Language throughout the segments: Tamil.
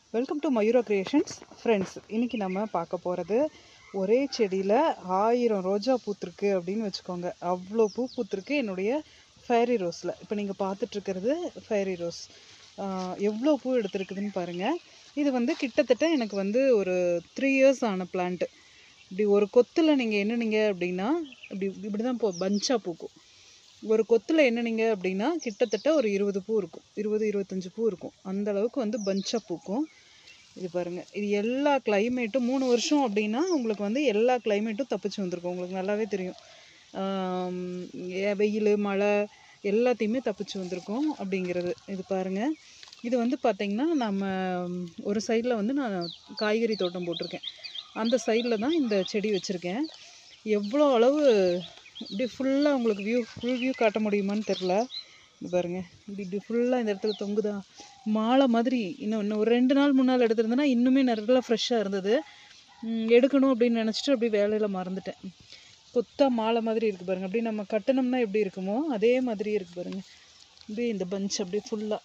welcome to Mayura creations friends இன்னைக்கு நம்ம பார்க்க போகிறது ஒரே செடியில் ஆயிரம் ரோஜா பூத்திருக்கு அப்படின்னு வச்சுக்கோங்க அவ்வளோ பூ பூத்திருக்கு என்னுடைய ஃபேரி ரோஸில் இப்போ நீங்கள் பார்த்துட்ருக்கிறது ஃபேரி ரோஸ் எவ்வளோ பூ எடுத்திருக்குதுன்னு பாருங்கள் இது வந்து கிட்டத்தட்ட எனக்கு வந்து ஒரு த்ரீ இயர்ஸ் ஆன பிளான்ட்டு இப்படி ஒரு கொத்தில் நீங்கள் என்னனீங்க அப்படின்னா இப்படி இப்படி தான் போ பஞ்சாக பூக்கும் ஒரு கொத்தில் என்னனீங்க அப்படின்னா கிட்டத்தட்ட ஒரு இருபது பூ இருக்கும் இருபது இருபத்தஞ்சு பூ இருக்கும் அந்த அளவுக்கு வந்து பஞ்சாக பூக்கும் இது பாருங்கள் இது எல்லா கிளைமேட்டும் மூணு வருஷம் அப்படின்னா உங்களுக்கு வந்து எல்லா கிளைமேட்டும் தப்பிச்சு வந்திருக்கும் உங்களுக்கு நல்லாவே தெரியும் ஆம், ஏ- வெயில் மழை எல்லாத்தையுமே தப்பிச்சு வந்திருக்கும் அப்படிங்கிறது இது பாருங்கள் இது வந்து பார்த்திங்கன்னா நம்ம ம், ஒரு சைடில் வந்து நான் காய்கறி தோட்டம் போட்டிருக்கேன் அந்த சைடில் தான் இந்த செடி வச்சுருக்கேன் எவ்வளோ அளவு இப்படி ஃபுல்லாக உங்களுக்கு வியூ ஃபுல் வியூ காட்ட முடியுமான்னு தெரில இது பாருங்க இப்படி இப்படி ஃபுல்லாக இந்த இடத்துல தொங்குதா மாலை மாதிரி இன்னும் இன்னும் ஒரு ரெண்டு நாள் முன்னால் எடுத்திருந்தேன்னா இன்னுமே நல்லா ஃப்ரெஷ்ஷாக இருந்தது ம், எடுக்கணும் அப்படின்னு நினச்சிட்டு அப்படியே வேலையில் மறந்துட்டேன் கொத்தா மாலை மாதிரி இருக்குது பாருங்க அப்படியே நம்ம கட்டணம்னா எப்படி இருக்குமோ அதே மாதிரியே இருக்குது பாருங்க அப்படியே இந்த பஞ்ச் அப்படியே ஃபுல்லாக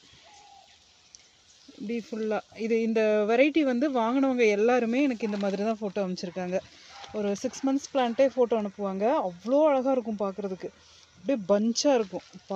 இப்படி ஃபுல்லாக இது இந்த வெரைட்டி வந்து வாங்கினவங்க எல்லாருமே எனக்கு இந்த மாதிரி தான் ஃபோட்டோ அனுப்பிச்சிருக்காங்க ஒரு சிக்ஸ் மந்த்ஸ் பிளான்ட்டே ஃபோட்டோ அனுப்புவாங்க அவ்வளோ அழகாக இருக்கும் பார்க்குறதுக்கு அப்படியே பஞ்சாக இருக்கும் பா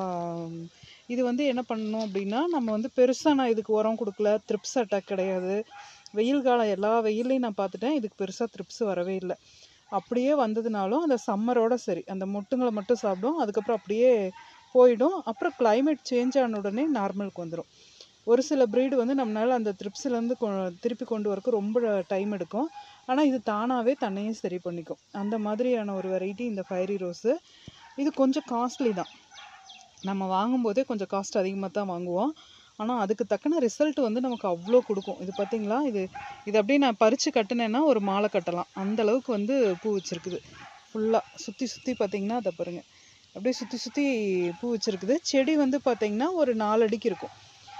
இது வந்து என்ன பண்ணணும் அப்படின்னா நம்ம வந்து பெருசாக நான் இதுக்கு உரம் கொடுக்கல த்ரிப்ஸ் அட்டாக் கிடையாது வெயில் காலம் எல்லா வெயிலையும் நான் பார்த்துட்டேன் இதுக்கு பெருசாக த்ரிப்ஸ் வரவே இல்லை அப்படியே வந்ததுனாலும் அந்த சம்மரோட சரி அந்த மொட்டுங்களை மட்டும் சாப்பிடும் அதுக்கப்புறம் அப்படியே போயிடும் அப்புறம் climate சேஞ்ச் ஆன உடனே நார்மலுக்கு வந்துடும் ஒரு சில breed வந்து நம்மளால் அந்த த்ரிப்ஸ்லேருந்து திருப்பி கொண்டு வரக்கு ரொம்ப டைம் எடுக்கும் ஆனால் இது தானாகவே தன்னையும் சரி பண்ணிக்கும் அந்த மாதிரியான ஒரு வெரைட்டி இந்த ஃபைரி ரோஸு இது கொஞ்சம் காஸ்ட்லி தான் நம்ம வாங்கும்போதே கொஞ்சம் காஸ்ட் அதிகமாக தான் வாங்குவோம் ஆனால் அதுக்கு தக்கன ரிசல்ட் வந்து நமக்கு அவ்வளோ கொடுக்கும் இது பார்த்தீங்களா இது இது அப்படியே நான் பறித்து கட்டினேன்னா ஒரு மாலை கட்டலாம் அந்த அளவுக்கு வந்து பூ வச்சிருக்குது ஃபுல்லாக சுற்றி சுற்றி பார்த்தீங்கன்னா அதை பாருங்க அப்படியே சுற்றி சுற்றி பூ வச்சிருக்குது செடி வந்து பார்த்தீங்கன்னா ஒரு நாலு அடிக்கு இருக்கும்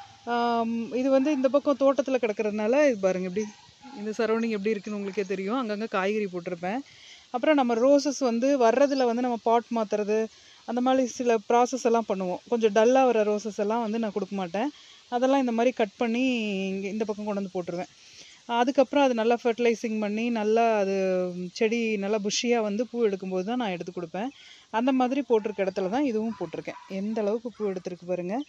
ஆம், இது வந்து இந்த பக்கம் தோட்டத்தில் கிடக்கறதுனால இது பாருங்க இப்படி இந்த சரௌண்டிங் எப்படி இருக்குன்னு உங்களுக்கே தெரியும் அங்கங்கே காய்கறி போட்டிருப்பேன் அப்புறம் நம்ம ரோசஸ் வந்து வர்றதுல வந்து நம்ம பாட் மாற்றுறது அந்த மாதிரி சில ப்ராசஸ் எல்லாம் பண்ணுவோம் கொஞ்சம் டல்லாக வர ரோசஸ் எல்லாம் வந்து நான் கொடுக்க மாட்டேன் அதெல்லாம் இந்த மாதிரி கட் பண்ணி இங்கே இந்த பக்கம் கொண்டு வந்து போட்டுருவேன் அதுக்கப்புறம் அது நல்லா ஃபர்டிலைசிங் பண்ணி நல்லா அது செடி நல்லா புஷ்ஷியாக வந்து பூ எடுக்கும்போது தான் நான் எடுத்து கொடுப்பேன் அந்த மாதிரி போட்டிருக்க இடத்துல தான் இதுவும் போட்டிருக்கேன் எந்த அளவுக்கு பூ எடுத்திருக்கு பாருங்க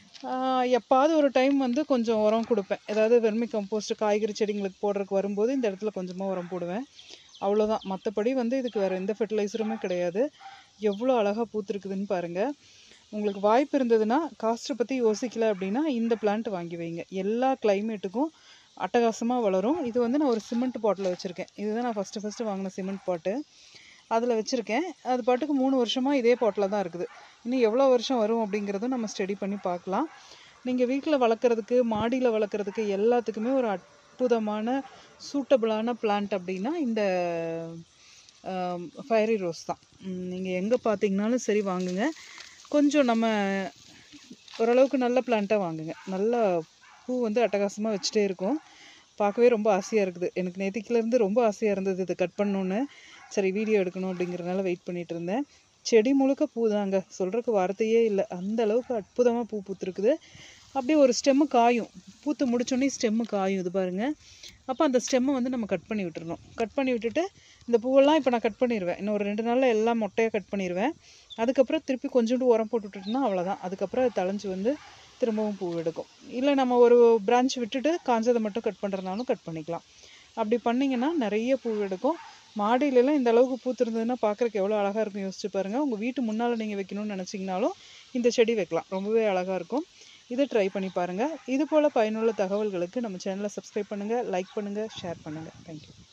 ஆஹ் எப்பாவது ஒரு டைம் வந்து கொஞ்சம் உரம் கொடுப்பேன் ஏதாவது வெர்மி கம்போஸ்ட் காய்கறி செடிங்களுக்கு போடுறதுக்கு வரும்போது இந்த இடத்துல கொஞ்சமாக உரம் போடுவேன் அவ்வளோதான் மற்றபடி வந்து இதுக்கு வேறு எந்த ஃபெர்டிலைசருமே கிடையாது எவ்வளோ அழகாக பூத்துருக்குதுன்னு பாருங்கள் உங்களுக்கு வாய்ப்பு இருந்ததுன்னா காஸ்ட்டை பற்றி யோசிக்கல அப்படின்னா இந்த பிளான்ட் வாங்கி வைங்க எல்லா கிளைமேட்டுக்கும் அட்டகாசமாக வளரும் இது வந்து நான் ஒரு சிமெண்ட் பாட்டில் வச்சுருக்கேன் இதுதான் நான் ஃபஸ்ட்டு ஃபஸ்ட்டு வாங்கின சிமெண்ட் பாட்டு அதில் வச்சுருக்கேன் அது பாட்டுக்கு மூணு வருஷமாக இதே பாட்டில் தான் இருக்குது இன்னும் எவ்வளோ வருஷம் வரும் அப்படிங்கிறதும் நம்ம ஸ்டடி பண்ணி பார்க்கலாம் நீங்கள் வீட்டில் வளர்க்குறதுக்கு மாடியில் வளர்க்குறதுக்கு எல்லாத்துக்குமே ஒரு அற்புதமான சூட்டபிளான பிளான்ட் அப்படின்னா இந்த ஃபயரி ரோஸ் தான் நீங்கள் எங்கே பார்த்தீங்கனாலும் சரி வாங்குங்க கொஞ்சம் நம்ம ஓரளவுக்கு நல்ல பிளான்ட்டாக வாங்குங்க நல்ல பூ வந்து அட்டகாசமாக வச்சுட்டே இருக்கும் பார்க்கவே ரொம்ப ஆசையாக இருக்குது எனக்கு நேத்திக்கிலேருந்து ரொம்ப ஆசையாக இருந்தது இது கட் பண்ணணுன்னு சரி வீடியோ எடுக்கணும் அப்படிங்கிறனால வெயிட் பண்ணிட்டு இருந்தேன் செடி முழுக்க பூ தாங்க சொல்கிறதுக்கு வார்த்தையே இல்லை அந்த அளவுக்கு அற்புதமாக பூ பூத்துருக்குது அப்படியே ஒரு ஸ்டெம்மு காயும் பூத்து முடிச்சோடனே ஸ்டெம்மு காயும் இது பாருங்க அப்போ அந்த ஸ்டெம்மை வந்து நம்ம கட் பண்ணி விட்டுறணும் கட் பண்ணி விட்டுட்டு இந்த பூவெல்லாம் இப்போ நான் கட் பண்ணிடுவேன் இன்னும் ஒரு ரெண்டு நாளில் எல்லாம் மொட்டையாக கட் பண்ணிடுவேன் அதுக்கப்புறம் திருப்பி கொஞ்சோண்டு உரம் போட்டு விட்டுட்டோம்னா அவ்வளோதான் அதுக்கப்புறம் அது தழைஞ்சு வந்து திரும்பவும் பூ எடுக்கும் இல்லை நம்ம ஒரு பிரான்ச் விட்டுட்டு காஞ்சதை மட்டும் கட் பண்ணுறதுனாலும் கட் பண்ணிக்கலாம் அப்படி பண்ணிங்கன்னா நிறைய பூ எடுக்கும் மாடியிலலாம் இந்த அளவுக்கு பூத்திருந்ததுன்னா பார்க்குறக்கு எவ்வளோ அழகாக இருக்கும் யோசிச்சு பாருங்கள் உங்கள் வீட்டு முன்னால் நீங்கள் வைக்கணும்னு நினச்சிங்கனாலும் இந்த செடி வைக்கலாம் ரொம்பவே அழகாக இருக்கும் இதை ட்ரை பண்ணி பாருங்கள் இது போல் பயனுள்ள தகவல்களுக்கு நம்ம சேனலை சப்ஸ்கிரைப் பண்ணுங்கள் லைக் பண்ணுங்கள் ஷேர் பண்ணுங்கள் தேங்க்யூ